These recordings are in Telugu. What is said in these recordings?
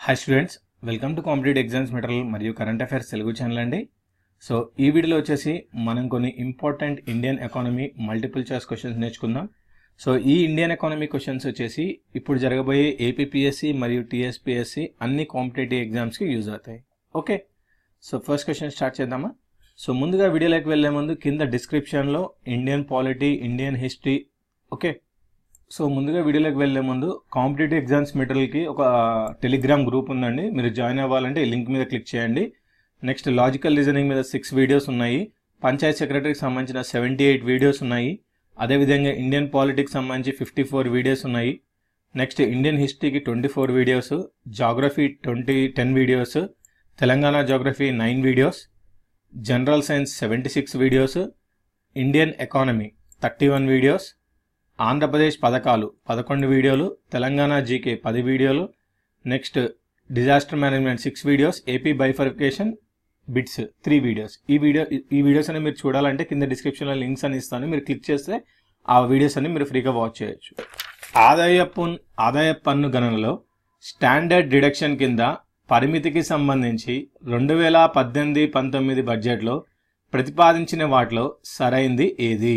hi students welcome to competitive exams material మరియు కరెంట్ అఫైర్స్ తెలుగు ఛానల్ అండి సో ఈ వీడియోలో వచ్చేసి మనం కొన్ని important Indian economy multiple choice questions నేర్చుకుందాం సో ఈ ఇండియన్ ఎకానమీ క్వశ్చన్స్ వచ్చేసి ఇప్పుడు జరగబోయే ఏపీపీఎస్సి మరియు టీఎస్పీఎస్సి అన్ని కాంపిటేటివ్ ఎగ్జామ్స్కి యూజ్ అవుతాయి okay so first question start చేద్దామా సో ముందుగా వీడియోలోకి వెళ్ళే ముందు కింద డిస్క్రిప్షన్లో Indian polity Indian history okay so ముందుగా వీడియోలోకి వెళ్ళే ముందు కాంపిటేటివ్ ఎగ్జామ్స్ మెటీరియల్కి ఒక టెలిగ్రామ్ గ్రూప్ ఉందండి మీరు జాయిన్ అవ్వాలంటే ఈ లింక్ మీద క్లిక్ చేయండి నెక్స్ట్ లాజికల్ రీజనింగ్ మీద సిక్స్ వీడియోస్ ఉన్నాయి పంచాయత్ సెక్రటరీకి సంబంధించిన సెవెంటీ ఎయిట్ వీడియోస్ ఉన్నాయి అదేవిధంగా ఇండియన్ పాలిటిక్స్ సంబంధించి ఫిఫ్టీ ఫోర్ వీడియోస్ ఉన్నాయి నెక్స్ట్ ఇండియన్ హిస్టరీకి twenty four videos geography twenty ten videos Telangana geography nine videos general science seventy six videos Indian economy thirty one videos Andhra Pradesh పథకాలు పదకొండు వీడియోలు తెలంగాణ జీకే పది వీడియోలు next disaster management six videos AP bifurcation bits three videos ఈ వీడియో ఈ వీడియోస్ అని మీరు చూడాలంటే కింద డిస్క్రిప్షన్లో లింక్స్ అని ఇస్తాను మీరు క్లిక్ చేస్తే ఆ వీడియోస్ అన్ని మీరు ఫ్రీగా వాచ్ చేయొచ్చు ఆదాయ పన్ను ఆదాయ పన్ను గణనలో స్టాండర్డ్ డిడక్షన్ కింద పరిమితికి సంబంధించి రెండు వేల పద్దెనిమిది పంతొమ్మిది బడ్జెట్లో ప్రతిపాదించిన వాటిలో సరైంది ఏది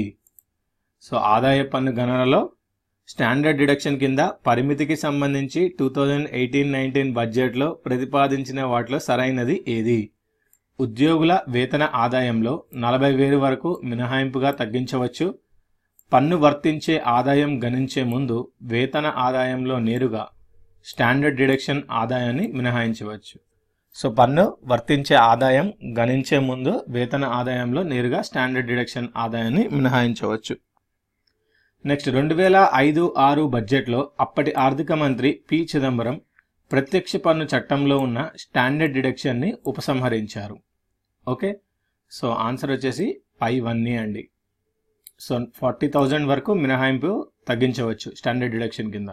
సో ఆదాయ పన్ను గణనలో స్టాండర్డ్ డిడక్షన్ కింద పరిమితికి సంబంధించి టూ థౌజండ్ ఎయిటీన్ నైన్టీన్ బడ్జెట్లో ప్రతిపాదించిన వాటిలో సరైనది ఏది ఉద్యోగుల వేతన ఆదాయంలో నలభై వేలు వరకు మినహాయింపుగా తగ్గించవచ్చు పన్ను వర్తించే ఆదాయం గణించే ముందు వేతన ఆదాయంలో నేరుగా స్టాండర్డ్ డిడక్షన్ ఆదాయాన్ని మినహాయించవచ్చు సో పన్ను వర్తించే ఆదాయం గణించే ముందు వేతన ఆదాయంలో నేరుగా స్టాండర్డ్ డిడక్షన్ ఆదాయాన్ని మినహాయించవచ్చు నెక్స్ట్ రెండు వేల ఐదు ఆరు బడ్జెట్లో అప్పటి ఆర్థిక మంత్రి పి చిదంబరం ప్రత్యక్ష పన్ను చట్టంలో ఉన్న స్టాండర్డ్ డిడక్షన్ని ఉపసంహరించారు ఓకే సో ఆన్సర్ వచ్చేసి పై వన్నీ అండి సో ఫార్టీ థౌజండ్ వరకు మినహాయింపు తగ్గించవచ్చు స్టాండర్డ్ డిడక్షన్ కింద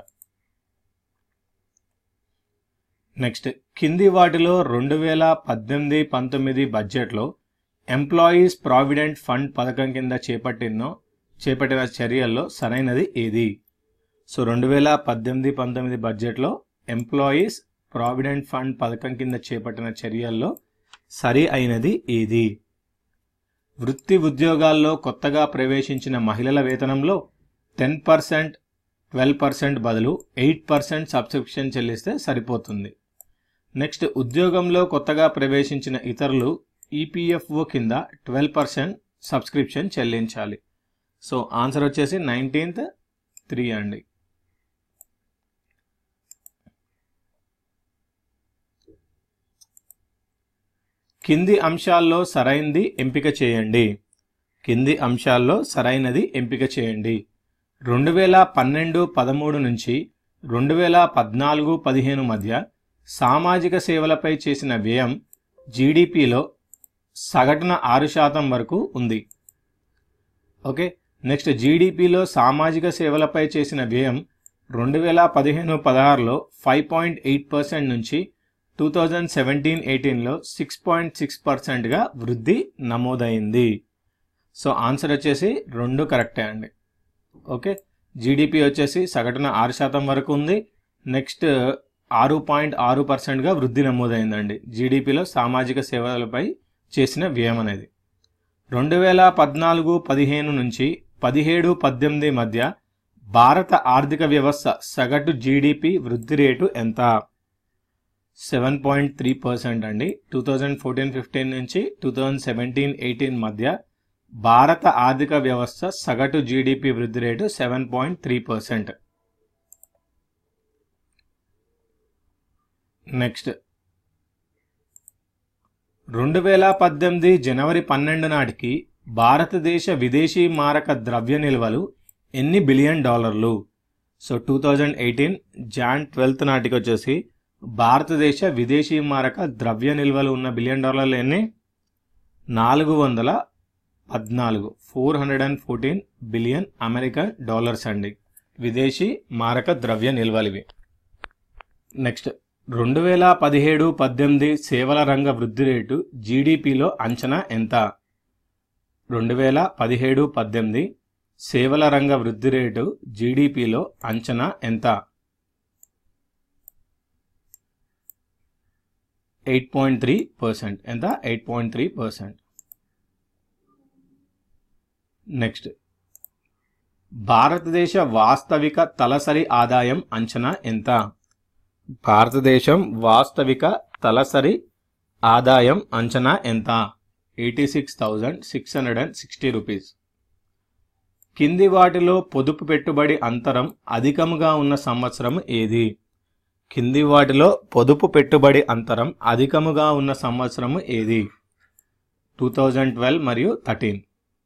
నెక్స్ట్ కింది వాటిలో రెండు వేల పద్దెనిమిది పంతొమ్మిది బడ్జెట్లో ఎంప్లాయీస్ ప్రావిడెంట్ ఫండ్ పథకం కింద చేపట్టినో చేపట్టిన చర్యల్లో సరైనది ఏది సో రెండు వేల పద్దెనిమిది పంతొమ్మిది బడ్జెట్లో ఎంప్లాయీస్ ప్రావిడెంట్ ఫండ్ పథకం కింద చేపట్టిన చర్యల్లో సరి అయినది ఏది వృత్తి ఉద్యోగాల్లో కొత్తగా ప్రవేశించిన మహిళల వేతనంలో టెన్ పర్సెంట్ ట్వెల్వ్ పర్సెంట్ బదులు ఎయిట్ పర్సెంట్ సబ్స్క్రిప్షన్ చెల్లిస్తే సరిపోతుంది నెక్స్ట్ ఉద్యోగంలో కొత్తగా ప్రవేశించిన ఇతరులు ఈపీఎఫ్ఓ కింద ట్వెల్వ్ పర్సెంట్ సబ్స్క్రిప్షన్ చెల్లించాలి సో ఆన్సర్ వచ్చేసి నైన్టీన్త్ త్రీ అండి కింది అంశాల్లో సరైనది ఎంపిక చేయండి కింది అంశాల్లో సరైనది ఎంపిక చేయండి రెండు వేల పన్నెండు పదమూడు నుంచి రెండు వేల పద్నాలుగు పదిహేను మధ్య సామాజిక సేవలపై చేసిన వ్యయం జీడిపిలో సగటున ఆరు శాతం వరకు ఉంది ఓకే నెక్స్ట్ జీడిపిలో సామాజిక సేవలపై చేసిన వ్యయం రెండు వేల పదిహేను పదహారులో ఫైవ్ పాయింట్ ఎయిట్ పర్సెంట్ నుంచి టూ థౌజండ్ సెవెంటీన్ ఎయిటీన్లో సిక్స్ పాయింట్ సిక్స్ పర్సెంట్గా వృద్ధి నమోదైంది సో ఆన్సర్ వచ్చేసి రెండు కరెక్టే అండి ఓకే జీడిపి వచ్చేసి సగటున ఆరు శాతం వరకు ఉంది నెక్స్ట్ ఆరు పాయింట్ ఆరు పర్సెంట్గా వృద్ధి నమోదైందండి జీడిపిలో సామాజిక సేవలపై చేసిన వ్యయం అనేది రెండు వేల పద్నాలుగు పదిహేను నుంచి పదిహేడు పద్దెనిమిది మధ్య భారత ఆర్థిక వ్యవస్థ సగటు జీడిపి వృద్ధి రేటు ఎంత సెవెన్ పాయింట్ త్రీ పర్సెంట్ అండి టూ థౌజండ్ ఫోర్టీన్ ఫిఫ్టీన్ నుంచి టూ థౌజండ్ సెవెంటీన్ ఎయిటీన్ మధ్య భారత ఆర్థిక వ్యవస్థ సగటు జీడిపి వృద్ధి రేటు seven point three percent next రెండు వేల పద్దెనిమిది జనవరి పన్నెండు నాటికి భారతదేశ విదేశీ మారక ద్రవ్య నిల్వలు ఎన్ని బిలియన్ డాలర్లు so two thousand eighteen June twelfth నాటికి వచ్చేసి భారతదేశ విదేశీ మారక ద్రవ్య నిల్వలు ఉన్న బిలియన్ డాలర్లు ఎన్ని నాలుగు వందల పద్నాలుగు four hundred and fourteen billion American dollars అండి విదేశీ మారక ద్రవ్య నిల్వలు ఇవి నెక్స్ట్ రెండు వేల పదిహేడు పద్దెనిమిది సేవల రంగ వృద్ధి రేటు జీడిపిలో అంచనా ఎంత రెండు వేల పదిహేడు పద్దెనిమిది సేవల రంగ వృద్ధి రేటు జీడిపిలో అంచనా ఎంత ఎయిట్ పాయింట్ త్రీ పర్సెంట్ ఎంత eight point three percent next భారతదేశ వాస్తవిక తలసరి ఆదాయం అంచనా ఎంత భారతదేశం వాస్తవిక తలసరి ఆదాయం అంచనా ఎంత eighty six thousand six hundred and sixty rupees కింది వాటిలో పొదుపు పెట్టుబడి అంతరం అధికముగా ఉన్న సంవత్సరం ఏది కింది వాటిలో పొదుపు పెట్టుబడి అంతరం అధికముగా ఉన్న సంవత్సరం ఏది టూ థౌజండ్ ట్వెల్వ్ మరియు థర్టీన్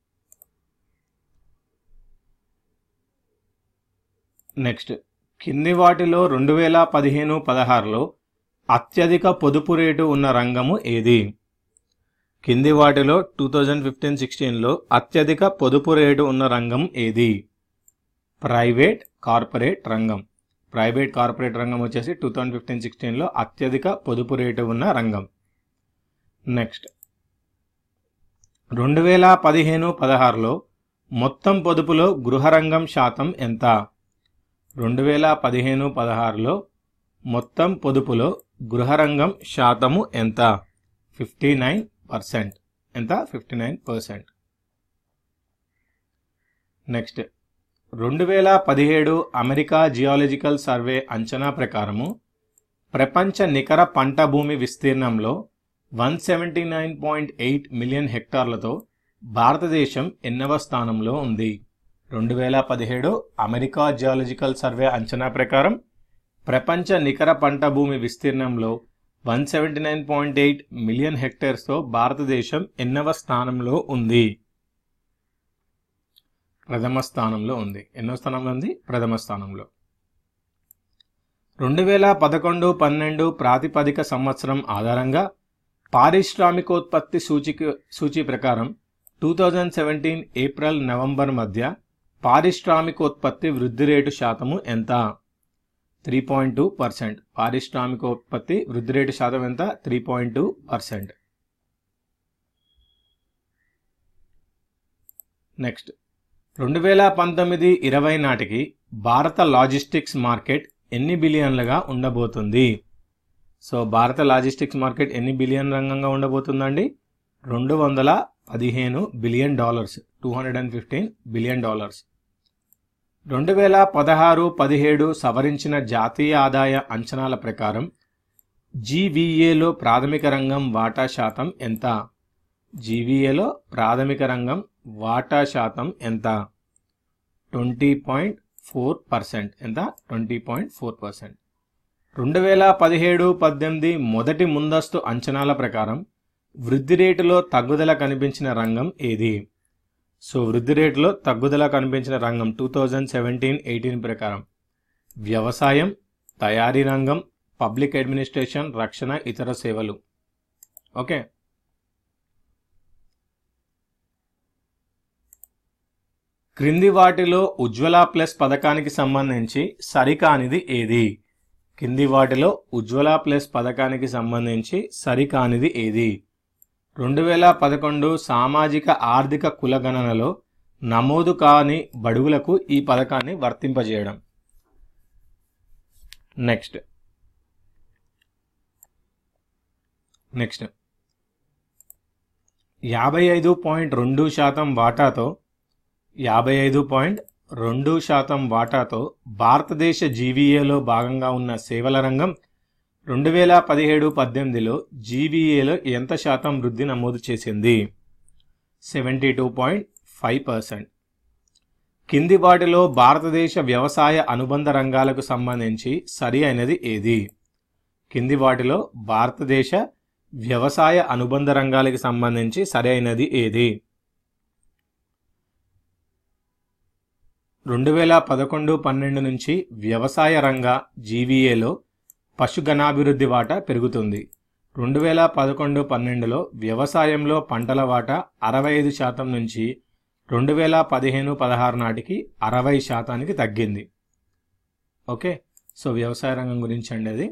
నెక్స్ట్ కింది వాటిలో రెండు వేల పదిహేను పదహారులో అత్యధిక పొదుపు రేటు ఉన్న రంగము ఏది కింది వాటిలో టూ థౌజండ్ ఫిఫ్టీన్ సిక్స్టీన్లో అత్యధిక పొదుపు రేటు ఉన్న రంగం ఏది ప్రైవేట్ కార్పొరేట్ రంగం ప్రైవేట్ కార్పొరేట్ రంగం వచ్చేసి టూ థౌజండ్ ఫిఫ్టీన్ సిక్స్టీన్లో అత్యధిక పొదుపు రేటు ఉన్న రంగం నెక్స్ట్ రెండు వేల పదిహేను పదహారులో మొత్తం పొదుపులో గృహరంగం శాతం ఎంత రెండు వేల పదిహేను పదహారులో మొత్తం పొదుపులో గృహరంగం శాతము ఎంత ఫిఫ్టీ నైన్ పర్సెంట్ ఎంత ఫిఫ్టీ నైన్ పర్సెంట్ నెక్స్ట్ రెండు వేల పదిహేడు అమెరికా జియాలజికల్ సర్వే అంచనా ప్రకారము ప్రపంచ నికర పంట భూమి విస్తీర్ణంలో one seventy nine point eight million హెక్టార్లతో భారతదేశం ఎన్నవ స్థానంలో ఉంది రెండు వేల పదిహేడు అమెరికా జియాలజికల్ సర్వే అంచనా ప్రకారం ప్రపంచ నికర పంట భూమి విస్తీర్ణంలో one seventy nine point eight million హెక్టేర్స్తో భారతదేశం ఎన్నవ స్థానంలో ఉంది ప్రథమ స్థానంలో ఉంది ఎన్నో స్థానంలో ఉంది ప్రథమ స్థానంలో రెండు వేల పదకొండు పన్నెండు ప్రాతిపదిక సంవత్సరం ఆధారంగా పారిశ్రామికోత్పత్తి సూచిక సూచి ప్రకారం two thousand seventeen April November మధ్య పారిశ్రామికోత్పత్తి వృద్ధి రేటు శాతము ఎంత త్రీ పాయింట్ టూ పర్సెంట్ పారిశ్రామికోత్పత్తి వృద్ధి రేటు శాతం ఎంత three point two percent next రెండు వేల పంతొమ్మిది ఇరవై నాటికి భారత లాజిస్టిక్స్ మార్కెట్ ఎన్ని బిలియన్లుగా ఉండబోతుంది సో భారత లాజిస్టిక్స్ మార్కెట్ ఎన్ని బిలియన్ రంగంగా ఉండబోతుందండి రెండు వందల పదిహేను billion dollars two hundred and fifteen billion dollars రెండు వేల పదహారు పదిహేడు సవరించిన జాతీయ ఆదాయ అంచనాల ప్రకారం జీవీఏలో ప్రాథమిక రంగం వాటా శాతం ఎంత జీవీఏలో ప్రాథమిక రంగం వాటా శాతం ఎంత ట్వంటీ పాయింట్ ఫోర్ పర్సెంట్ ఎంత ట్వంటీ పాయింట్ ఫోర్ పర్సెంట్ రెండు వేల పదిహేడు పద్దెనిమిది మొదటి ముందస్తు అంచనాల ప్రకారం వృద్ధి రేటులో తగ్గుదల కనిపించిన రంగం ఏది సో వృద్ధి రేటులో తగ్గుదల కనిపించిన రంగం టూ థౌజండ్ సెవెంటీన్ ఎయిటీన్ ప్రకారం వ్యవసాయం తయారీ రంగం పబ్లిక్ అడ్మినిస్ట్రేషన్ రక్షణ ఇతర సేవలు ఓకే క్రింది వాటిలో ఉజ్వల ప్లస్ పథకానికి సంబంధించి సరికానిది ఏది కింది వాటిలో ఉజ్వల ప్లస్ పథకానికి సంబంధించి సరికానిది ఏది రెండు వేల పదకొండు సామాజిక ఆర్థిక కులగణనలో నమోదు కాని బడుగులకు ఈ పథకాన్ని వర్తింపజేయడం నెక్స్ట్ నెక్స్ట్ యాభై ఐదు పాయింట్ రెండు శాతం వాటాతో యాభై ఐదు పాయింట్ రెండు శాతం వాటాతో భారతదేశ జీవీఏలో భాగంగా ఉన్న సేవల రంగం రెండు వేల పదిహేడు పద్దెనిమిదిలో జీవీఏలో ఎంత శాతం వృద్ధి నమోదు చేసింది seventy two point five percent కింది వాటిలో భారతదేశ వ్యవసాయ అనుబంధ రంగాలకు సంబంధించి సరి అయినది ఏది కింది వాటిలో భారతదేశ వ్యవసాయ అనుబంధ రంగాలకు సంబంధించి సరి అయినది ఏది రెండు వేల పదకొండు పన్నెండు నుంచి వ్యవసాయ రంగ జీవీఏలో పశుగణాభివృద్ధి వాటా పెరుగుతుంది రెండు వేల పదకొండు పన్నెండులో వ్యవసాయంలో పంటల వాటా అరవై ఐదు శాతం నుంచి రెండు వేల పదిహేను పదహారు నాటికి అరవై శాతానికి తగ్గింది ఓకే సో వ్యవసాయ రంగం గురించి అండి అది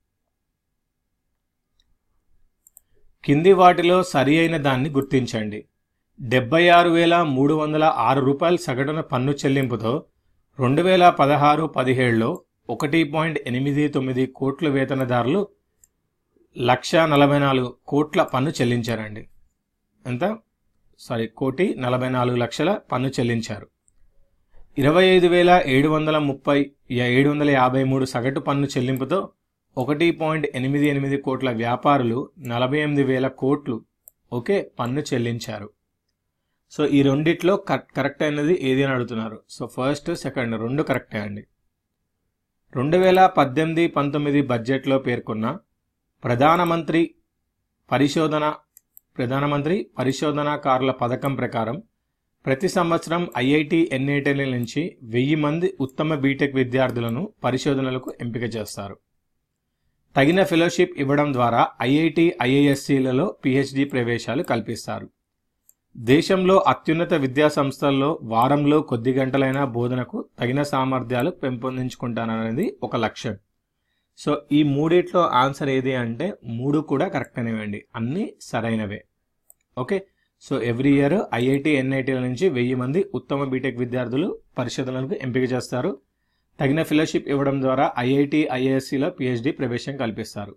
కింది వాటిలో సరి అయిన దాన్ని గుర్తించండి డెబ్బై ఆరు వేల మూడు వందల ఆరు రూపాయల సగటున పన్ను చెల్లింపుతో రెండు వేల పదహారు పదిహేడులో ఒకటి పాయింట్ ఎనిమిది తొమ్మిది కోట్ల వేతనదారులు లక్ష నలభై నాలుగు కోట్ల పన్ను చెల్లించారండి ఎంత సారీ కోటి నలభై నాలుగు లక్షల పన్ను చెల్లించారు ఇరవై ఐదు వేల ఏడు వందల ముప్పై ఏడు వందల యాభై మూడు సగటు పన్ను చెల్లింపుతో ఒకటి పాయింట్ ఎనిమిది ఎనిమిది కోట్ల వ్యాపారులు నలభై ఎనిమిది వేల కోట్లు ఓకే పన్ను చెల్లించారు సో ఈ రెండిట్లో కరెక్ట్ అయినది ఏది అని అడుగుతున్నారు సో ఫస్ట్ సెకండ్ రెండు కరెక్టే అండి రెండు వేల పద్దెనిమిది పంతొమ్మిది బడ్జెట్లో పేర్కొన్న ప్రధానమంత్రి పరిశోధన ప్రధానమంత్రి పరిశోధనాకారుల పథకం ప్రకారం ప్రతి సంవత్సరం ఐఐటి ఎన్ఐటీల నుంచి వెయ్యి మంది ఉత్తమ బీటెక్ విద్యార్థులను పరిశోధనలకు ఎంపిక చేస్తారు తగిన ఫెలోషిప్ ఇవ్వడం ద్వారా ఐఐటి ఐఐఎస్సిలలో పిహెచ్డి ప్రవేశాలు కల్పిస్తారు దేశంలో అత్యున్నత విద్యా సంస్థల్లో వారంలో కొద్ది గంటలైన బోధనకు తగిన సామర్థ్యాలు పెంపొందించుకుంటాననేది ఒక లక్ష్యం సో ఈ మూడిట్లో ఆన్సర్ ఏది అంటే మూడు కూడా కరెక్ట్ అనేవండి అన్నీ సరైనవే okay so every year IIT ఎన్ఐటీల నుంచి వెయ్యి మంది ఉత్తమ బీటెక్ విద్యార్థులు పరిశోధనలకు ఎంపిక చేస్తారు తగిన ఫెలోషిప్ ఇవ్వడం ద్వారా ఐఐటి ఐఏఎస్సిలో పిహెచ్డి ప్రవేశం కల్పిస్తారు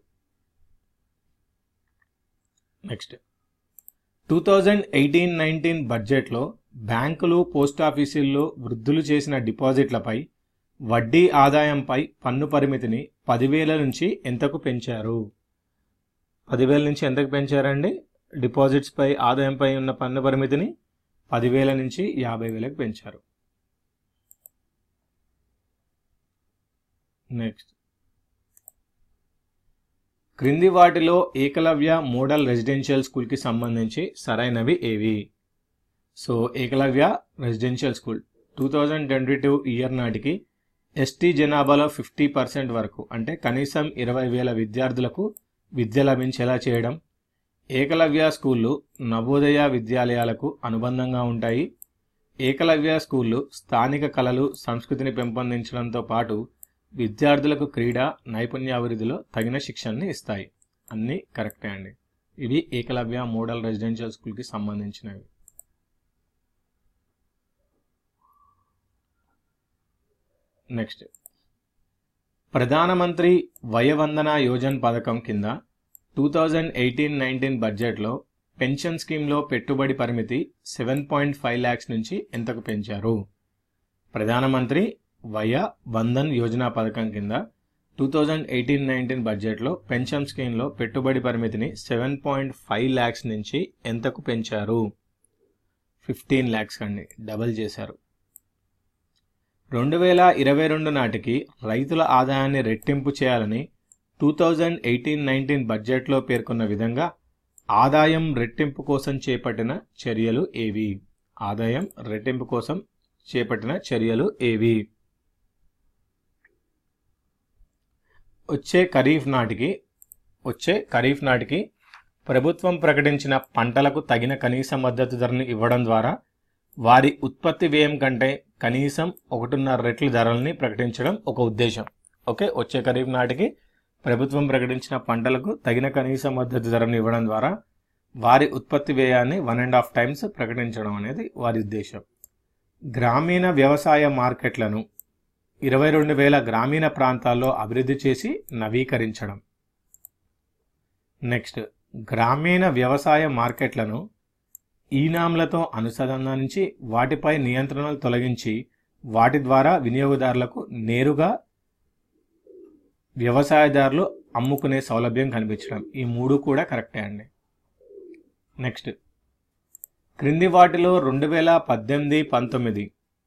next two thousand eighteen nineteen బడ్జెట్లో బ్యాంకులు పోస్ట్ ఆఫీసుల్లో వృద్ధులు చేసిన డిపాజిట్లపై వడ్డీ ఆదాయంపై పన్ను పరిమితిని పదివేల నుంచి ఎంతకు పెంచారు పదివేల నుంచి ఎంతకు పెంచారండి డిపాజిట్స్ పై ఆదాయంపై ఉన్న పన్ను పరిమితిని పదివేల నుంచి యాభై వేలకు పెంచారు నెక్స్ట్ క్రింది వాటిలో ఏకలవ్య మోడల్ రెసిడెన్షియల్ స్కూల్కి సంబంధించి సరైనవి ఏవి so Eklavya residential school two thousand twenty two year నాటికి ఎస్టీ జనాభాలో ఫిఫ్టీ పర్సెంట్ వరకు అంటే కనీసం ఇరవై వేల విద్యార్థులకు విద్య లభించేలా చేయడం ఏకలవ్య స్కూళ్ళు నవోదయ విద్యాలయాలకు అనుబంధంగా ఉంటాయి ఏకలవ్య స్కూళ్ళు స్థానిక కళలు సంస్కృతిని పెంపొందించడంతో పాటు విద్యార్థులకు క్రీడా నైపుణ్యాభివృద్ధిలో తగిన శిక్షణని ఇస్తాయి అన్నీ కరెక్టే అండి ఇవి ఏకలవ్య మోడల్ రెసిడెన్షియల్ స్కూల్కి సంబంధించినవి నెక్స్ట్ ప్రధానమంత్రి వయవందన యోజన్ పథకం కింద టూ థౌజండ్ ఎయిటీన్ నైన్టీన్ బడ్జెట్లో పెన్షన్ స్కీమ్లో పెట్టుబడి పరిమితి సెవెన్ పాయింట్ ఫైవ్ ల్యాక్స్ నుంచి ఎంతకు పెంచారు ప్రధానమంత్రి వయ బంధన్ యోజన పథకం కింద టూ థౌజండ్ ఎయిటీన్ నైన్టీన్ బడ్జెట్లో పెన్షన్ స్కీమ్లో పెట్టుబడి పరిమితిని సెవెన్ పాయింట్ ఫైవ్ ల్యాక్స్ నుంచి ఎంతకు పెంచారు ఫిఫ్టీన్ ల్యాక్స్ అండి డబల్ చేశారు రెండు వేల ఇరవై రెండు నాటికి రైతుల ఆదాయాన్ని రెట్టింపు చేయాలని టూ థౌజండ్ ఎయిటీన్ నైన్టీన్ బడ్జెట్లో పేర్కొన్న విధంగా ఆదాయం రెట్టింపు కోసం చేపట్టిన చర్యలు ఏవి ఆదాయం రెట్టింపు కోసం చేపట్టిన చర్యలు ఏవి వచ్చే ఖరీఫ్ నాటికి వచ్చే ఖరీఫ్ నాటికి ప్రభుత్వం ప్రకటించిన పంటలకు తగిన కనీస మద్దతు ధరను ఇవ్వడం ద్వారా వారి ఉత్పత్తి వ్యయం కంటే కనీసం ఒకటిన్నర రెట్ల ధరల్ని ప్రకటించడం ఒక ఉద్దేశం ఓకే వచ్చే ఖరీఫ్ నాటికి ప్రభుత్వం ప్రకటించిన పంటలకు తగిన కనీస మద్దతు ధరను ఇవ్వడం ద్వారా వారి ఉత్పత్తి వ్యయాన్ని వన్ అండ్ హాఫ్ టైమ్స్ ప్రకటించడం అనేది వారి ఉద్దేశం గ్రామీణ వ్యవసాయ మార్కెట్లను ఇరవై రెండు వేల గ్రామీణ ప్రాంతాల్లో అభివృద్ధి చేసి నవీకరించడం నెక్స్ట్ గ్రామీణ వ్యవసాయ మార్కెట్లను ఈనాంలతో అనుసంధానించి వాటిపై నియంత్రణలు తొలగించి వాటి ద్వారా వినియోగదారులకు నేరుగా వ్యవసాయదారులు అమ్ముకునే సౌలభ్యం కనిపించడం ఈ మూడు కూడా కరెక్టే అండి నెక్స్ట్ క్రింది వాటిలో రెండు వేల పద్దెనిమిది పంతొమ్మిది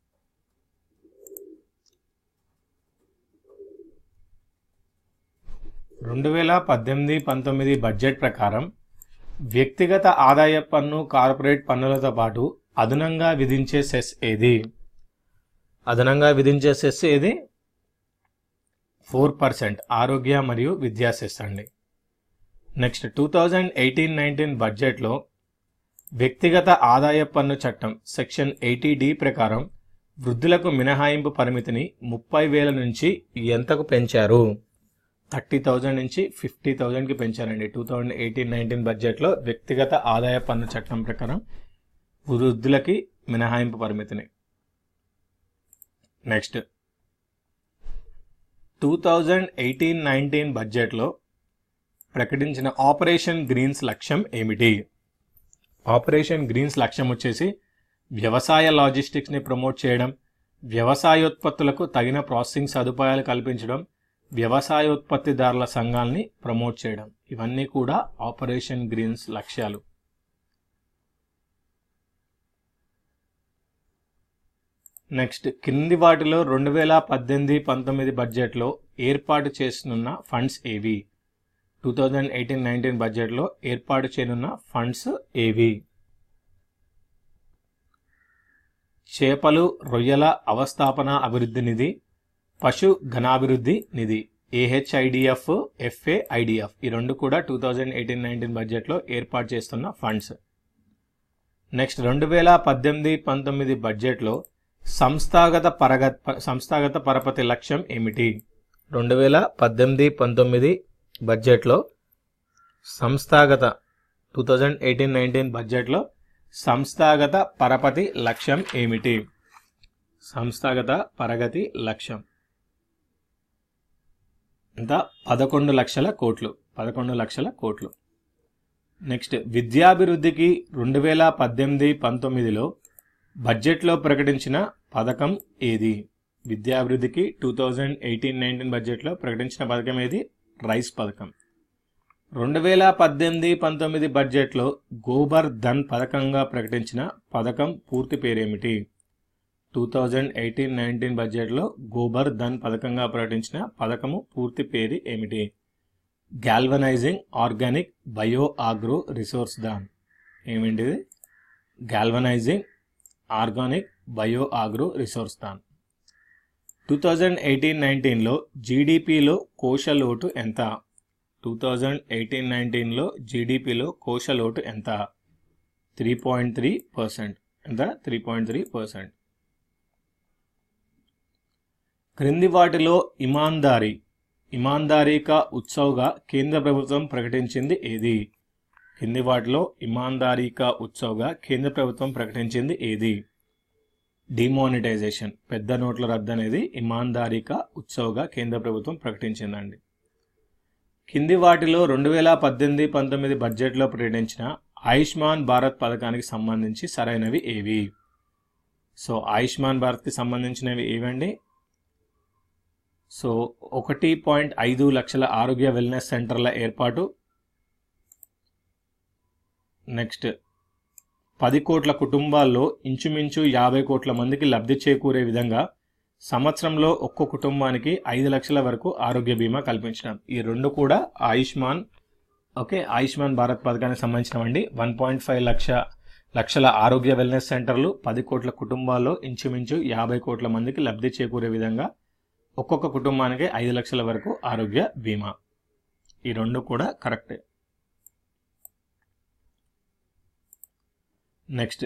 రెండు వేల పద్దెనిమిది పంతొమ్మిది బడ్జెట్ ప్రకారం వ్యక్తిగత ఆదాయ పన్ను కార్పొరేట్ పన్నులతో పాటు అదనంగా విధించే సెస్ ఏది అదనంగా విధించే సెస్ ఏది ఫోర్ పర్సెంట్ ఆరోగ్య మరియు విద్యా సెస్ అండి next two thousand eighteen nineteen బడ్జెట్లో వ్యక్తిగత ఆదాయ పన్ను చట్టం సెక్షన్ ఎయిటీ డి ప్రకారం వృద్ధులకు మినహాయింపు పరిమితిని ముప్పై వేల నుంచి ఎంతకు పెంచారు థర్టీ థౌజండ్ నుంచి ఫిఫ్టీ థౌజండ్కి పెంచారండి టూ థౌజండ్ ఎయిటీన్ నైన్టీన్ బడ్జెట్లో వ్యక్తిగత ఆదాయ పన్ను చట్టం ప్రకారం వృద్ధులకి మినహాయింపు పరిమితిని next two thousand eighteen nineteen బడ్జెట్లో ప్రకటించిన ఆపరేషన్ గ్రీన్స్ లక్ష్యం ఏమిటి ఆపరేషన్ గ్రీన్స్ లక్ష్యం వచ్చేసి వ్యవసాయ లాజిస్టిక్స్ని ప్రమోట్ చేయడం వ్యవసాయోత్పత్తులకు తగిన ప్రాసెసింగ్ సదుపాయాలు కల్పించడం వ్యవసాయోత్పత్తిదారుల సంఘాల్ని ప్రమోట్ చేయడం ఇవన్నీ కూడా ఆపరేషన్ గ్రీన్స్ లక్ష్యాలు నెక్స్ట్ కింది వాటిలో రెండు వేల పద్దెనిమిది పంతొమ్మిది బడ్జెట్లో ఏర్పాటు చేస్తున్న ఫండ్స్ ఏవి టూ థౌజండ్ ఎయిటీన్ నైన్టీన్ బడ్జెట్లో ఏర్పాటు చేయనున్న ఫండ్స్ ఏవి చేపలు రొయ్యల అవస్థాపన అభివృద్ధి నిధి పశు ఘనాభివృద్ధి నిధి ఏహెచ్ఐడిఎఫ్ ఎఫ్ఏఐడిఎఫ్ ఈ రెండు కూడా టూ థౌజండ్ ఎయిటీన్ నైన్టీన్ బడ్జెట్లో ఏర్పాటు చేస్తున్న ఫండ్స్ నెక్స్ట్ రెండు వేల పద్దెనిమిది పంతొమ్మిది బడ్జెట్లో సంస్థాగత పరగ సంస్థాగత పరపతి లక్ష్యం ఏమిటి రెండు వేల పద్దెనిమిది పంతొమ్మిది బడ్జెట్లో సంస్థాగత టూ థౌజండ్ ఎయిటీన్ నైన్టీన్ బడ్జెట్లో సంస్థాగత పరపతి లక్ష్యం ఏమిటి సంస్థాగత పరగతి లక్ష్యం ఎంత పదకొండు లక్షల కోట్లు పదకొండు లక్షల కోట్లు నెక్స్ట్ విద్యాభివృద్ధికి రెండు వేల పద్దెనిమిది పంతొమ్మిదిలో బడ్జెట్లో ప్రకటించిన పథకం ఏది విద్యాభివృద్ధికి టూ థౌజండ్ ఎయిటీన్ నైన్టీన్ బడ్జెట్లో ప్రకటించిన పథకం ఏది రైస్ పథకం రెండు వేల పద్దెనిమిది పంతొమ్మిది బడ్జెట్లో గోబర్ ధన్ పథకంగా ప్రకటించిన పథకం పూర్తి పేరేమిటి టూ థౌజండ్ ఎయిటీన్ నైన్టీన్ బడ్జెట్లో గోబర్ ధన్ పథకంగా ప్రకటించిన పథకము పూర్తి పేరు ఏమిటి galvanizing organic bio agro resource Dhan ఏమిటిది galvanizing organic bio agro resource Dhan two thousand eighteen నైన్టీన్లో జీడిపిలో కోశ లోటు ఎంత టూ థౌజండ్ ఎయిటీన్ నైన్టీన్లో జీడిపిలో కోశ లోటు ఎంత త్రీ పాయింట్ త్రీ పర్సెంట్ ఎంత త్రీ పాయింట్ త్రీ పర్సెంట్ క్రింది వాటిలో ఇమాందారీ ఇమాందారీ కా ఉత్సవ్గా కేంద్ర ప్రభుత్వం ప్రకటించింది ఏది కింది వాటిలో ఇమాందారీ కా ఉత్సవ్గా కేంద్ర ప్రభుత్వం ప్రకటించింది ఏది డిమానిటైజేషన్ పెద్ద నోట్ల రద్దు అనేది ఇమాందారీ కా ఉత్సవ్గా కేంద్ర ప్రభుత్వం ప్రకటించిందండి కింది వాటిలో రెండు వేల పద్దెనిమిది పంతొమ్మిది బడ్జెట్లో ప్రకటించిన ఆయుష్మాన్ భారత్ పథకానికి సంబంధించి సరైనవి ఏవి సో ఆయుష్మాన్ భారత్కి సంబంధించినవి ఏవండి సో ఒకటి పాయింట్ ఐదు లక్షల ఆరోగ్య వెల్నెస్ సెంటర్ల ఏర్పాటు నెక్స్ట్ పది కోట్ల కుటుంబాల్లో ఇంచుమించు యాభై కోట్ల మందికి లబ్ధి చేకూరే విధంగా సంవత్సరంలో ఒక్కో కుటుంబానికి ఐదు లక్షల వరకు ఆరోగ్య బీమా కల్పించడం ఈ రెండు కూడా ఆయుష్మాన్ ఓకే ఆయుష్మాన్ భారత్ పథకానికి సంబంధించినవండి వన్ పాయింట్ ఫైవ్ లక్ష లక్షల ఆరోగ్య వెల్నెస్ సెంటర్లు పది కోట్ల కుటుంబాల్లో ఇంచుమించు యాభై కోట్ల మందికి లబ్ధి చేకూరే విధంగా ఒక్కొక్క కుటుంబానికి ఐదు లక్షల వరకు ఆరోగ్య బీమా ఈ రెండు కూడా కరెక్టే నెక్స్ట్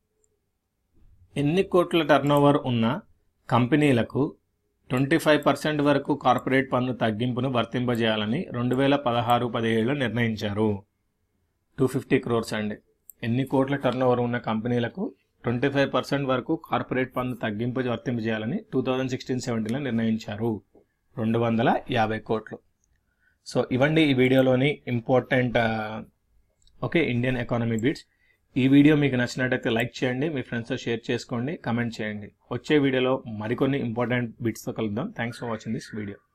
ఎన్ని కోట్ల టర్నోవర్ ఉన్న కంపెనీలకు ట్వంటీ ఫైవ్ పర్సెంట్ వరకు కార్పొరేట్ పన్ను తగ్గింపును వర్తింపజేయాలని రెండు వేల పదహారు పదిహేడులో నిర్ణయించారు టూ ఫిఫ్టీ క్రోర్స్ అండి ఎన్ని కోట్ల టర్నోవర్ ఉన్న కంపెనీలకు ట్వంటీ ఫైవ్ పర్సెంట్ వరకు కార్పొరేట్ పన్ను తగ్గింపు వర్తింపజేయాలని టూ థౌజండ్ సిక్స్టీన్ సెవెంటీన్లో నిర్ణయించారు రెండు వందల యాభై కోట్లు సో ఇవండి ఈ వీడియోలోని important okay Indian economy bits ఈ వీడియో మీకు నచ్చినట్టయితే లైక్ చేయండి మీ ఫ్రెండ్స్తో షేర్ చేసుకోండి కమెంట్ చేయండి వచ్చే వీడియోలో మరికొన్ని ఇంపార్టెంట్ బిట్స్తో కలుద్దాం thanks for watching this video